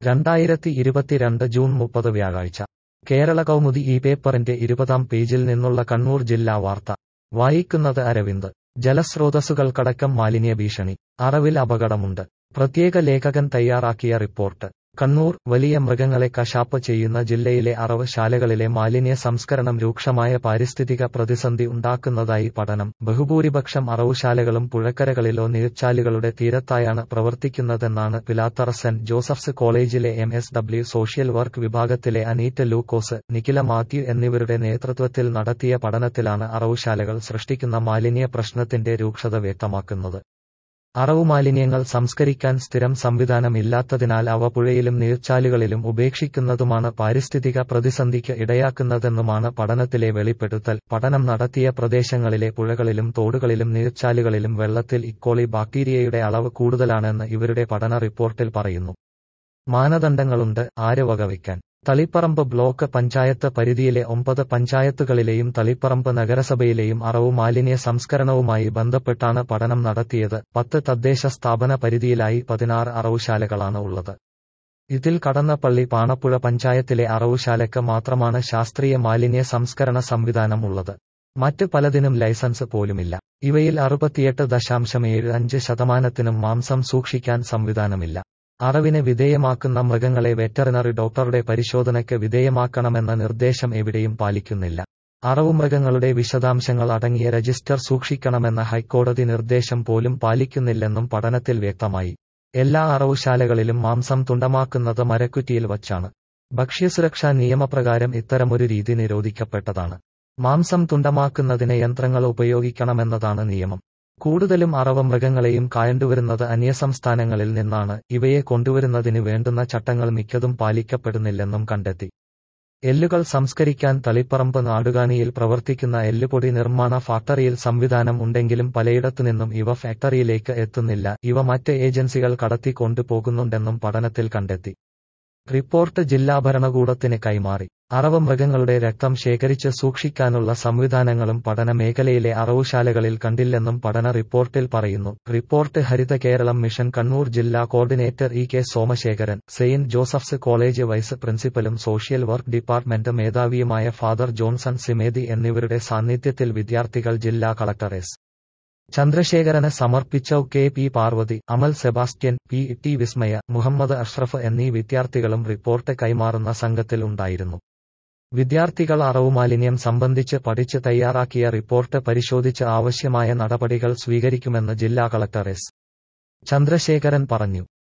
രണ്ടായിരത്തി ഇരുപത്തിരണ്ട് ജൂൺ മുപ്പത് വ്യാഴാഴ്ച കേരള കൗമുദി ഈ പേപ്പറിന്റെ ഇരുപതാം പേജിൽ നിന്നുള്ള കണ്ണൂർ ജില്ലാ വാർത്ത വായിക്കുന്നത് അരവിന്ദ് ജലസ്രോതസ്സുകൾക്കടക്കം മാലിന്യ ഭീഷണി അറവിൽ അപകടമുണ്ട് പ്രത്യേക ലേഖകൻ തയ്യാറാക്കിയ റിപ്പോർട്ട് കണ്ണൂർ വലിയ മൃഗങ്ങളെ കശാപ്പ് ചെയ്യുന്ന ജില്ലയിലെ അറവ് ശാലകളിലെ മാലിന്യ സംസ്കരണം രൂക്ഷമായ പാരിസ്ഥിതിക പ്രതിസന്ധി ഉണ്ടാക്കുന്നതായി പഠനം ബഹുഭൂരിപക്ഷം അറവുശാലകളും പുഴക്കരകളിലോ നീർച്ചാലുകളുടെ തീരത്തായാണ് പ്രവർത്തിക്കുന്നതെന്നാണ് പിലാത്തറ സെന്റ് ജോസഫ്സ് കോളേജിലെ M S W social work വിഭാഗത്തിലെ അനീറ്റ ലൂക്കോസ് നിഖില മാത്യു എന്നിവരുടെ നേതൃത്വത്തിൽ നടത്തിയ പഠനത്തിലാണ് അറവുശാലകൾ സൃഷ്ടിക്കുന്ന മാലിന്യ പ്രശ്നത്തിന്റെ രൂക്ഷത വ്യക്തമാക്കുന്നത് അറവുമാലിന്യങ്ങൾ സംസ്കരിക്കാൻ സ്ഥിരം സംവിധാനമില്ലാത്തതിനാൽ അവ പുഴയിലും നീർച്ചാലുകളിലും ഉപേക്ഷിക്കുന്നതുമാണ് പാരിസ്ഥിതിക പ്രതിസന്ധിക്ക് ഇടയാക്കുന്നതെന്നുമാണ് പഠനത്തിലെ വെളിപ്പെടുത്തൽ പഠനം നടത്തിയ പ്രദേശങ്ങളിലെ പുഴകളിലും തോടുകളിലും നീർച്ചാലുകളിലും വെള്ളത്തിൽ ഇക്കോളി ബാക്ടീരിയയുടെ അളവ് കൂടുതലാണെന്ന് ഇവരുടെ പഠന റിപ്പോർട്ടിൽ പറയുന്നു മാനദണ്ഡങ്ങളുണ്ട് ആര് വകവയ്ക്കാൻ തളിപ്പറമ്പ് ബ്ലോക്ക് പഞ്ചായത്ത് പരിധിയിലെ ഒമ്പത് പഞ്ചായത്തുകളിലെയും തളിപ്പറമ്പ് നഗരസഭയിലെയും അറവു മാലിന്യ സംസ്കരണവുമായി ബന്ധപ്പെട്ടാണ് പഠനം നടത്തിയത് പത്ത് തദ്ദേശ സ്ഥാപന പരിധിയിലായി പതിനാറ് അറവുശാലകളാണ് ഉള്ളത് ഇതിൽ കടന്നപ്പള്ളി പാണപ്പുഴ പഞ്ചായത്തിലെ അറവുശാലയ്ക്ക് മാത്രമാണ് ശാസ്ത്രീയ മാലിന്യ സംസ്കരണ സംവിധാനം ഉള്ളത് മറ്റ് പലതിനും ലൈസൻസ് പോലുമില്ല ഇവയിൽ അറുപത്തിയെട്ട് ദശാംശം ഏഴ് അഞ്ച് ശതമാനത്തിനും മാംസം സൂക്ഷിക്കാൻ സംവിധാനമില്ല അറവിന് വിധേയമാക്കുന്ന മൃഗങ്ങളെ വെറ്ററിനറി ഡോക്ടറുടെ പരിശോധനയ്ക്ക് വിധേയമാക്കണമെന്ന നിർദ്ദേശം എവിടെയും പാലിക്കുന്നില്ല അറവുമൃഗങ്ങളുടെ വിശദാംശങ്ങൾ അടങ്ങിയ രജിസ്റ്റർ സൂക്ഷിക്കണമെന്ന ഹൈക്കോടതി നിർദ്ദേശം പോലും പാലിക്കുന്നില്ലെന്നും പഠനത്തിൽ വ്യക്തമായി എല്ലാ അറവുശാലകളിലും മാംസം തുണ്ടമാക്കുന്നത് മരക്കുറ്റിയിൽ വച്ചാണ് ഭക്ഷ്യസുരക്ഷാ നിയമപ്രകാരം ഇത്തരമൊരു രീതി നിരോധിക്കപ്പെട്ടതാണ് മാംസം തുണ്ടമാക്കുന്നതിന് യന്ത്രങ്ങൾ ഉപയോഗിക്കണമെന്നതാണ് നിയമം കൂടുതലും അറവ മൃഗങ്ങളെയും കായണ്ടുവരുന്നത് അന്യസംസ്ഥാനങ്ങളിൽ നിന്നാണ് ഇവയെ കൊണ്ടുവരുന്നതിന് വേണ്ടുന്ന ചട്ടങ്ങൾ മിക്കതും പാലിക്കപ്പെടുന്നില്ലെന്നും കണ്ടെത്തി എല്ലുകൾ സംസ്കരിക്കാൻ തളിപ്പറമ്പ് നാടുകാണിയിൽ പ്രവർത്തിക്കുന്ന എല്ലുപൊടി നിർമ്മാണ ഫാക്ടറിയിൽ സംവിധാനം ഉണ്ടെങ്കിലും പലയിടത്തുനിന്നും ഇവ ഫാക്ടറിയിലേക്ക് എത്തുന്നില്ല ഇവ മറ്റ് ഏജൻസികൾ കടത്തി കൊണ്ടുപോകുന്നുണ്ടെന്നും പഠനത്തിൽ കണ്ടെത്തി റിപ്പോർട്ട് ജില്ലാ ഭരണകൂടത്തിന് കൈമാറി അറവ് മൃഗങ്ങളുടെ രക്തം ശേഖരിച്ച് സൂക്ഷിക്കാനുള്ള സംവിധാനങ്ങളും പഠന മേഖലയിലെ അറവുശാലകളിൽ കണ്ടില്ലെന്നും പഠന റിപ്പോർട്ടിൽ പറയുന്നു റിപ്പോർട്ട് ഹരിത കേരളം മിഷൻ കണ്ണൂർ ജില്ലാ coordinator E K Somasekharan Saint Joseph's college vice പ്രിൻസിപ്പലും സോഷ്യൽ വർക്ക് ഡിപ്പാർട്ട്മെന്റ് മേധാവിയുമായ ഫാദർ ജോൺസൺ സിമേദി എന്നിവരുടെ സാന്നിധ്യത്തിൽ വിദ്യാർത്ഥികൾ ജില്ലാ കളക്ടർ എസ് ചന്ദ്രശേഖരന് സമർപ്പിച്ച K P Parvathy Amal Sebastian P T Vismaya Muhammad Ashraf എന്നീ വിദ്യാർത്ഥികളും റിപ്പോർട്ട് കൈമാറുന്ന സംഘത്തിൽ ഉണ്ടായിരുന്നു വിദ്യാർത്ഥികൾ അറവുമാലിന്യം സംബന്ധിച്ച് പഠിച്ച് തയ്യാറാക്കിയ റിപ്പോർട്ട് പരിശോധിച്ച് ആവശ്യമായ നടപടികൾ സ്വീകരിക്കുമെന്ന് ജില്ലാ കളക്ടർ എസ് ചന്ദ്രശേഖരൻ പറഞ്ഞു